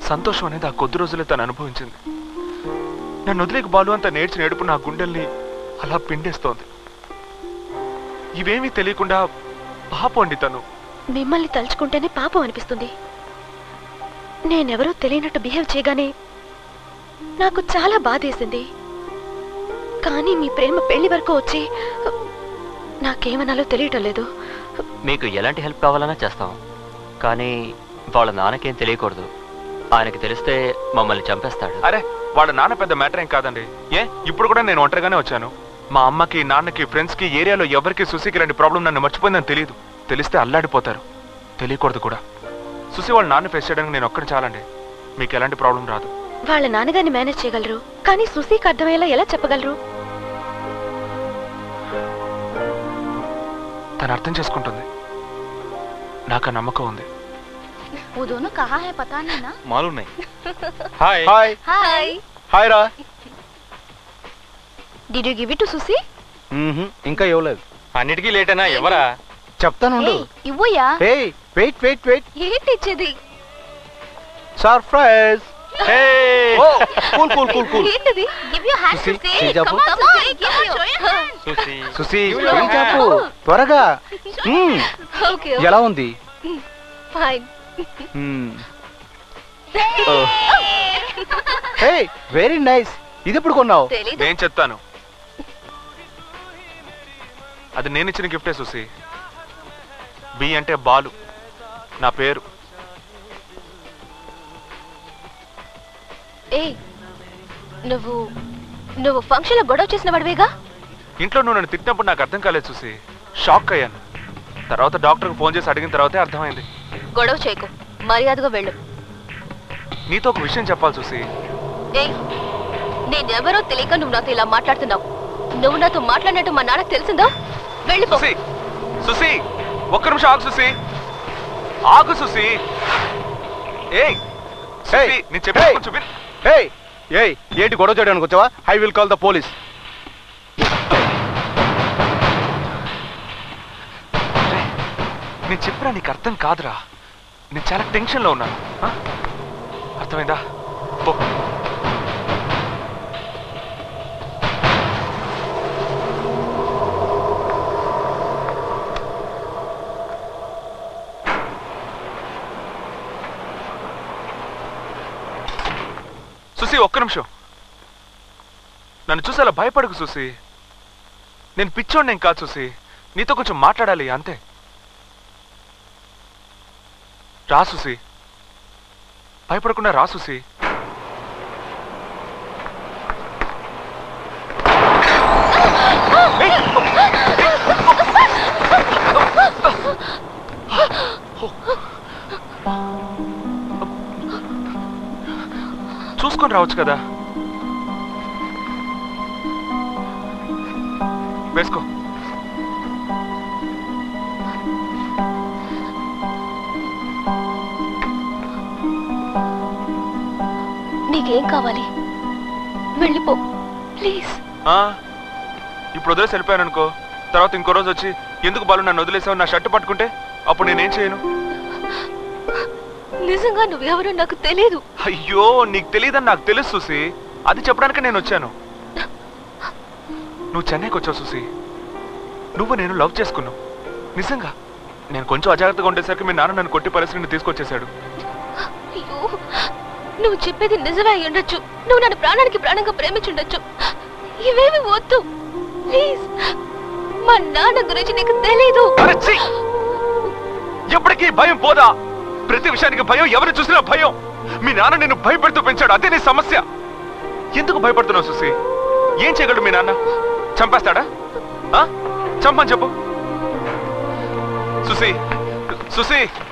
సంతోషం అనేది ఆ కొద్ది రోజులే తను అనుభవించింది నన్ను వదిలేక బాలు అంత నేర్చి నేడుపు నా గుండెల్ని అలా పిండేస్తోంది ఇవేమీ తెలియకుండా పాపండి తను మిమ్మల్ని తలుచుకుంటేనే పాపం అనిపిస్తుంది నేనెవరో తెలియనట్టు బిహేవ్ చేయగానే నాకు చాలా బాధేసింది కానీ మీ ప్రేమ పెళ్లి వరకు వచ్చి నాకేమనాలో తెలియటం లేదు మీకు ఎలాంటి హెల్ప్ కావాలన్నా చేస్తాం కానీ వాళ్ళ నాన్నకేం తెలియకూడదు ఆయనకి తెలిస్తే మమ్మల్ని చంపేస్తాడు అరే వాళ్ళ నాన్న పెద్ద మ్యాటర్ ఏం కాదండి ఏ ఇప్పుడు కూడా నేను ఒంటరిగానే వచ్చాను మా అమ్మకి నాన్నకి ఫ్రెండ్స్ కి ఏరియాలో ఎవరికి సుశీకి ఇలాంటి ప్రాబ్లం నన్ను మర్చిపోయిందని తెలియదు తెలిస్తే అల్లాడిపోతారు తెలియకూడదు కూడా సుశీ వాళ్ళ నాన్న ఫేస్ చేయడానికి నేను ఒక్కడి చాలండి మీకు ఎలాంటి ప్రాబ్లం రాదు వాళ్ళ నాన్నగారిని మేనేజ్ చేయగలరు కానీ సుశీకి అర్థమయ్యేలా ఎలా చెప్పగలరు తను అర్థం చేసుకుంటుంది నాకు ఆ నమ్మకం ఉంది वो दोनों कहाँ है पता नहीं ना मालूम नहीं హాయ్ హాయ్ हाय హాయ్ రా did you give it to Sushi hmm, ఇంకా ఇవ్వలేదు అన్నిటికీ లేట్ అయినా ఎవరా చెప్తానుండు ఇవ్వయా హే వెయిట్ వెయిట్ వెయిట్ ఏంటి ఇచ్చేది surprise oh cool cool cool cool ఏంటిది give you hand Sushi, Sushi చేయి చాపు. Come on Sushi give you hand Sushi Sushi Give me your చేయి చాపు త్వరగా మ్మ్, ఓకే ఎలా ఉంది fine hmm. Oh. Hey very nice ఇది ఎప్పుడు కొన్నావు తెలీదు నేను చెప్తాను అది నేను ఇచ్చిన గిఫ్టే సుశీ బి అంటే బాలు నా పేరు ఏ నువ్వు నువ్వు ఫంక్షన్ లో గొడవ చేసిన వాడివేగా ఇంట్లో నువ్వు నన్ను తిట్టినప్పుడు నాకు అర్థం కాలేదు చూసి షాక్ అయ్యాను తర్వాత డాక్టర్కి ఫోన్ చేసి అడిగిన తర్వాతే అర్థమైంది గొడవ చేయకు మర్యాదగా వెళ్ళు నీతో ఒక విషయం చెప్పాలి చూసి ఏ నేనెవరో తెలియక నువ్వు నాతో ఇలా మాట్లాడుతున్నావు నువ్వు నాతో మాట్లాడినట్టు మా నాన్నకు తెలిసిందా వెళ్ళిపో సుసి సుసి ఒక్క నిమిషం ఆగు సుసి ఆగు సుసి ఏయ్ సుసి నేను చెప్పే Hey! కొంచెం విన్ హే ఏయ్ ఏంటి గొడవ చేయడానికి వచ్చావా I will call the police నేను చెప్పినా నీకు అర్థం కాదురా నేను చాలా టెన్షన్లో ఉన్నాను ఆ? అర్థమైందా పో సుసి ఒక్క నిమిషం నన్ను చూసి అలా భయపడకు చూసి నేను పిచ్చోండి ఏం కాదు చూసి నీతో కొంచెం మాట్లాడాలి అంతే రా సుసి భయపడకుండా రా సుసి చూసుకొని రావచ్చు కదా వేసుకో నీకేం కావాలి వెళ్ళిపో ప్లీజ్ ఆ, ఇప్పుడు వదిలేసి వెళ్ళిపోయాను అనుకో తర్వాత ఇంకో రోజు వచ్చి ఎందుకు బాలు నన్ను వదిలేసావు నా షర్ట్ పట్టుకుంటే అప్పుడు నేనేం చేయను నిజంగా నువ్వెవరో నాకు తెలియదు అయ్యో నీకు తెలియదని నాకు తెలుసు సుసి అది చెప్పడానికి నేను వచ్చాను నువ్వు చెన్నైకి వచ్చావు సుసి నువ్వు నేను లవ్ చేసుకున్నావు నిజంగా నేను కొంచెం అజాగ్రత్తగా ఉండేసరికి మీ నాన్న నన్ను కొట్టి పరిస్థితిని తీసుకొచ్చేసాడు అయ్యో నువ్వు చెప్పేది నిజమే అయి ఉండొచ్చు నువ్వు నన్ను ప్రాణానికి ప్రాణంగా ప్రేమించుండొచ్చు ఇవేమి వద్దు ప్లీజ్ మా నాన్న గురించి నీకు తెలీదు అరే, ఛీ! ఎప్పటికీ భయం పోదా ప్రతి విషయానికి భయం ఎవరు చూసినా భయం మీ నాన్న నిన్ను భయపెడుతూ పెంచాడు అదే నీ సమస్య ఎందుకు భయపడుతున్నావు సుసి ఏం చేయగలడు మీ నాన్న చంపేస్తాడా ఆ? చంపని చెప్పు సుసి సుసి